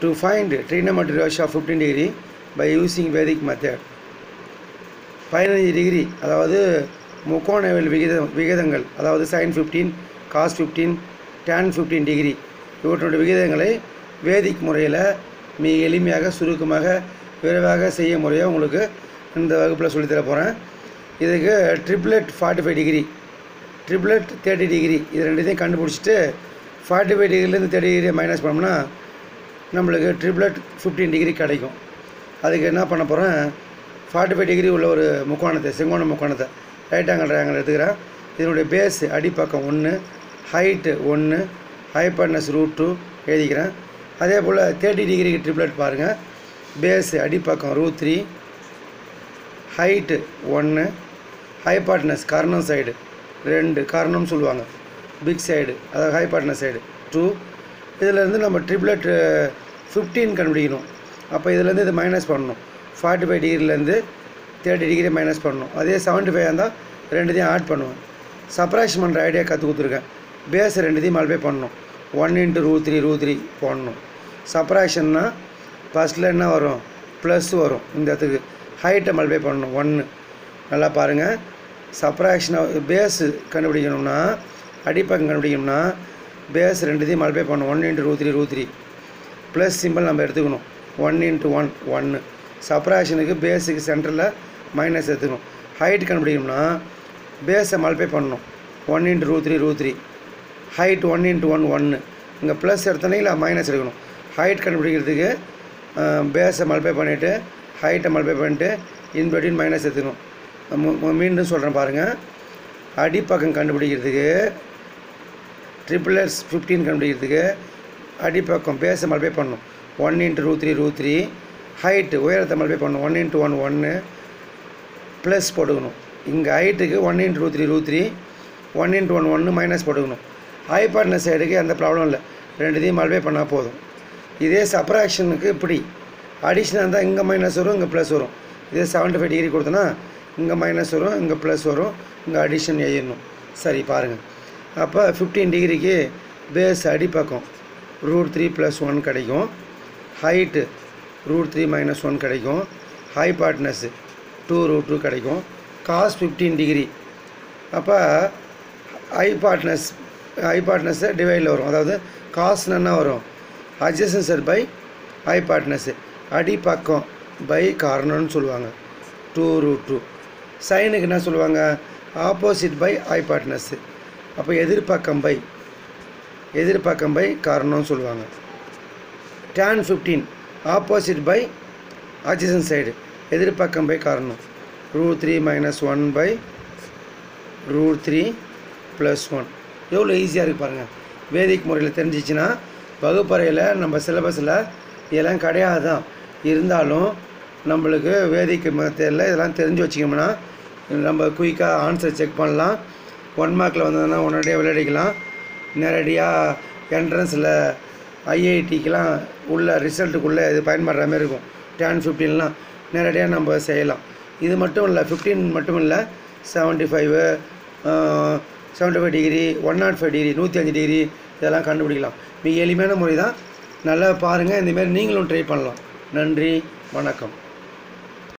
to find trigonometric ratio of 15 degree by using Vedic method பதினஞ்சு degree அதாவது முக்கோணவியல் விகித விகிதங்கள் அதாவது sine fifteen cos fifteen tan fifteen degree இவற்றுடைய விகிதங்களை வேதிக் முறையில் மிக எளிமையாக சுருக்கமாக விரைவாக செய்ய முறையாக உங்களுக்கு இந்த வகுப்பில் சொல்லித்தர போகிறேன் இதுக்கு triplet forty five degree triplet thirty degree இது ரெண்டுத்தையும் கண்டுபிடிச்சிட்டு ஃபார்ட்டி ஃபைவ் டிகிரிலேருந்து தேர்ட்டி டிகிரி மைனஸ் பண்ணோம்னா நம்மளுக்கு ட்ரிப்ளெட் ஃபிஃப்டீன் டிகிரி கிடைக்கும் அதுக்கு என்ன பண்ண போகிறேன் ஃபார்ட்டி ஃபைவ் டிகிரி உள்ள ஒரு முக்கோணத்தை செங்கோண முக்கோணத்தை ரைட் ஆங்கிள் ட்ரையாங்கிள் எடுத்துக்கிறேன் இதனுடைய பேஸ் அடிப்பக்கம் ஒன்று ஹைட்டு ஒன்று ஹைப்பர்னஸ் ரூட் டூ எழுதிக்கிறேன் அதே போல் தேர்ட்டி டிகிரிக்கு ட்ரிப்ளெட் பாருங்கள் பேஸ் அடிப்பக்கம் ரூட் த்ரீ ஹைட்டு ஒன்று ஹைபாட்னஸ் கார்னர் சைடு ரெண்டு காரணம் சொல்லுவாங்க பிக் சைடு அதாவது ஹைபாட்னஸ் சைடு டூ இதிலேருந்து நம்ம ட்ரிப்ளெட் ஃபிஃப்டீன் கண்டுபிடிக்கணும் அப்போ இதுலேருந்து இது மைனஸ் பண்ணணும் ஃபார்ட்டி ஃபைவ் டிகிரிலேருந்து தேர்ட்டி டிகிரி மைனஸ் பண்ணணும் அதே செவன்ட்டி ஃபைவ் இருந்தால் ரெண்டுத்தையும் ஆட் பண்ணுவேன் சப்ராக்ஷன் பண்ணுற ஐடியா கற்றுக் கொடுத்துருக்கேன் பேஸ் ரெண்டுத்தையும் மல்பே பண்ணணும் one into root three root three போடணும் சப்ராக்ஷன்னா ஃபஸ்ட்டில் என்ன வரும் ப்ளஸ் வரும் இந்த இடத்துக்கு ஹைட்டை மல்பே பண்ணணும் ஒன்று நல்லா பாருங்கள் சப்ராக்ஷனை பேஸு கண்டுபிடிக்கணும்னா அடிப்பக்கம் கண்டுபிடிக்கணும்னா பேஸ் ரெண்டுத்தையும் மல்பே பண்ணணும் one into root three root three plus simple நம்ம எடுத்துக்கணும் ஒன் இன்ட்டு ஒன் ஒன்று சப்ராக்ஷனுக்கு பேஸுக்கு சென்டரில் மைனஸ் எடுத்துக்கணும் ஹைட் கண்டுபிடிக்கணும்னா பேஸை மல்பே பண்ணணும் one into root three root three height one into one ஒன்று இங்கே ப்ளஸ் எடுத்தோன்னே மைனஸ் எடுக்கணும் ஹைட் கண்டுபிடிக்கிறதுக்கு பேஸை மல்பே பண்ணிவிட்டு ஹைட்டை மல்பே பண்ணிட்டு இன்பிட்வீன் மைனஸ் எடுத்துக்கணும் மு- மு- மீண்டும் சொல்கிறேன் பாருங்கள் அடிப்பக்கம் கண்டுபிடிக்கிறதுக்கு ட்ரிபிள் எஸ் ஃபிஃப்டீன் கண்டுபிடிக்கிறதுக்கு அடிப்பக்கம் பேஸை மல்பே பண்ணணும் one into root three root three height உயரத்தை மல்பே பண்ணணும் ஒன் இன்ட்டு ஒன் ஒன்று ப்ளஸ் போட்டுக்கணும் இங்கே ஹைட்டுக்கு one into root three root three one into one ஒன்று மைனஸ் போட்டுக்கணும் ஹைபாட்னஸ் சைடுக்கு எந்த ப்ராப்ளம் இல்லை ரெண்டுத்தையும் மல்பே பண்ணால் போதும் இதே சப்ராக்ஷனுக்கு இப்படி அடிஷனாக இருந்தால் இங்கே மைனஸ் வரும் இங்கே ப்ளஸ் வரும் இதே செவன்ட்டி ஃபைவ் டிகிரி கொடுத்தோன்னா இங்கே மைனஸ் வரும் இங்கே ப்ளஸ் வரும் இங்கே அடிஷன் எழுதணும் சரி பாருங்கள் அப்போ ஃபிஃப்டீன் டிகிரிக்கு பேஸ் அடிப்பக்கம் ரூட் த்ரீ ப்ளஸ் ஒன் கிடைக்கும் height root three minus one கிடைக்கும் ஹைபாட்னஸ்ஸு டூ ரூட் டூ கிடைக்கும் காஸ் ஃபிஃப்டீன் டிகிரி அப்போ ஹைபாட்னஸ் ஹைபாட்னஸ்ஸு டிவைடில் வரும் அதாவது காஸ்னு என்ன வரும் அட்ஜசன் சார் பை ஹைபாட்னஸ்ஸு அடிப்பக்கம் பை காரணம்னு சொல்லுவாங்க டூ ரூட் டூ சைனுக்கு என்ன சொல்லுவாங்க ஆப்போசிட் பை ஹைபாட்னஸ்ஸு அப்போ எதிர்ப்பக்கம் பை எதிர்ப்பக்கம் பை காரணம்னு சொல்லுவாங்க tan fifteen opposite by adjacent side எதிர்ப்பக்கம் பை காரணம் root three minus one by root three plus one எவ்வளோ ஈஸியாக இருக்கு பாருங்கள் வேதிக் முறையில் தெரிஞ்சிச்சுன்னா வகுப்பறையில் நம்ம சிலபஸில் இதெல்லாம் கிடையாது தான் இருந்தாலும் நம்மளுக்கு வேதிக் மெத்தடில் இதெல்லாம் தெரிஞ்சு வச்சிக்கோம்னா நம்ம குயிக்காக ஆன்சர் செக் பண்ணலாம் ஒன் மார்க்கில் வந்ததுன்னா உடனடியாக விளையாடிக்கலாம் நேரடியாக என்ட்ரன்ஸில் ஐஐடிக்கெலாம் உள்ள ரிசல்ட்டுக்குள்ளே இது பயன்படுற மாதிரி இருக்கும் டென் ஃபிஃப்டீன்லாம் நேரடியாக நம்ம செய்யலாம் இது மட்டும் இல்லை ஃபிஃப்டீன் மட்டும் இல்லை seventy five seventy five degree one naught five degree நூற்றி அஞ்சு டிகிரி இதெல்லாம் கண்டுபிடிக்கலாம் மிக எளிமையான முறை தான் நல்லா பாருங்கள் இந்தமாரி நீங்களும் ட்ரை பண்ணலாம் நன்றி வணக்கம்